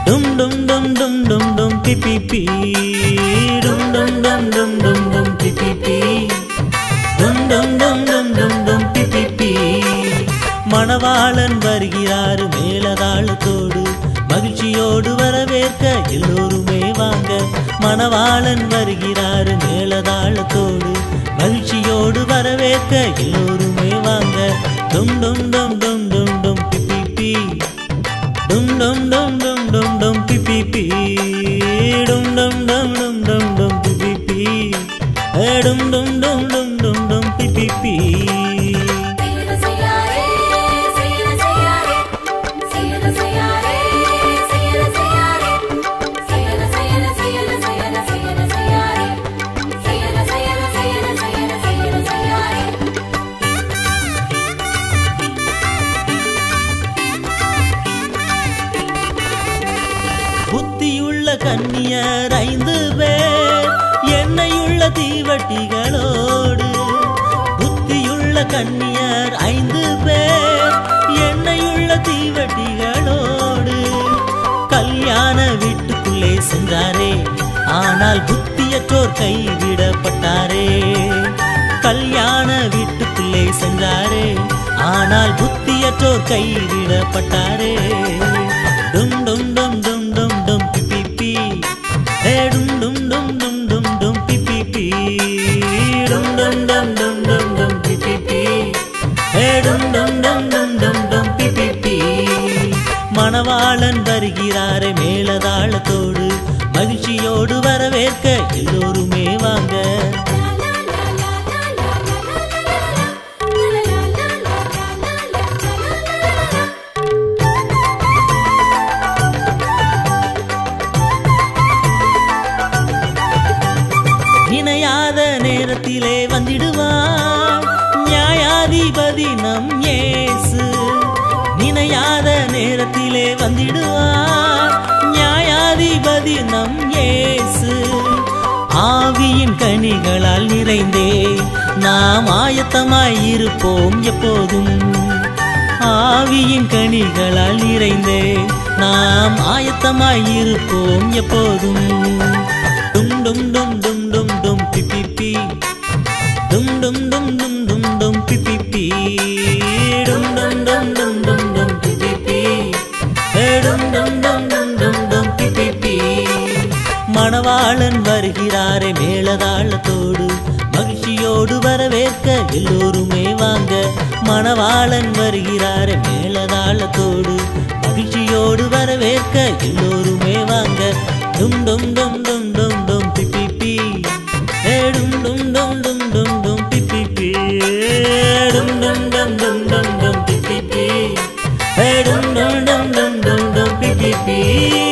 டும் டும் டும் டும் டும் டும் பி பி பி டும் டும் டும் டும் டும் டும் பி பி பி டும் டும் டும் டும் டும் டும் பி பி பி மணவாளன் வருகிறாரு மேலதாளத்தோடு மகிழ்ச்சியோடு வரவேற்க எல்லோருமே வாங்க மணவாளன் வருகிறாரு மேலதாளத்தோடு மகிழ்ச்சியோடு வரவேற்க எல்லோருமே வாங்க டும் டும் டும் டும் டும் டும் பி பி பி டும் டும் டும் டும் டும் டும் பி பி பி டும் டும் டும் டும் டும் டும் பி பி பி ஏ டும் டும் டும் டும் டும் டும் பி பி பி செய்யல செய்யாரே செய்யல செய்யாரே செய்யல செய்யாரே செய்யல செய்யாரே செய்யல செய்யல செய்யல செய்யல செய்யல செய்யாரே செய்யல செய்யல செய்யல செய்யல செய்யல செய்யாரே புத்தியுள்ள கன்னியர் ஐந்து பேர் எண்ணெயுள்ள தீவட்டிகளோடு புத்தியுள்ள கன்னியர் ஐந்து பேர் எண்ணெயுள்ள தீவட்டிகளோடு கல்யாண வீட்டுக்குள்ளே சென்றாரே ஆனால் புத்தியற்றோர் கைவிடப்பட்டாரே கல்யாண வீட்டுக்குள்ளே சென்றாரே ஆனால் புத்தியற்றோர் கைவிடப்பட்டாரே டும் டும் டும் டும் டும் டும் பி பி பி ஏ டும் டும் டும் டும் டும் டும் பி பி பி டும் டும் டும் டும் டும் டும் பி பி பி ஏ டும் டும் டும் டும் டும் டும் பி பி பி மணவாளன் வருகிறாரே மேலதாளத்தோடு மகிழ்ச்சியோடு வரவேற்க எல்லோருமே வாங்க இணையாத நேரத்திலே வந்திடுவார் நியாயாதிபதி நம் இயேசு நினையாத நேரத்திலே வந்திடுவார் நியாயாதிபதி நம் இயேசு ஆவியின் கனிகளால் நிறைந்தே நாம் ஆயத்தமாய் இருப்போம் எப்போதும் ஆவியின் கனிகளால் நிறைந்தே நாம் ஆயத்தமாய் இருப்போம் எப்போதும் டும் டும் டும் டும் டும் டும் பி பி பி டும் டும் டும் டும் டும் டும் பி பி பி டும் டும் டும் டும் டும் டும் பி பி பி ஏ டும் டும் டும் டும் டும் டும் பி பி பி மணவாளன் வருகிறாரே மேலதாளத்தோடு மகிழ்ச்சியோடு வரவேற்க எல்லோருமே வாங்க மணவாளன் வருகிறாரே மேலதாளத்தோடு மகிழ்ச்சியோடு வரவேற்க எல்லோருமே வாங்க டும் டும் டும் டும் டும் டும் பி பி பி ஏ டும் டும் டும் டும் டும் டும் பி பி பி டும் டும் டும் டும் டும் டும் பி பி பி ஏ டும் டும் டும் டும் டும் டும் பி பி பி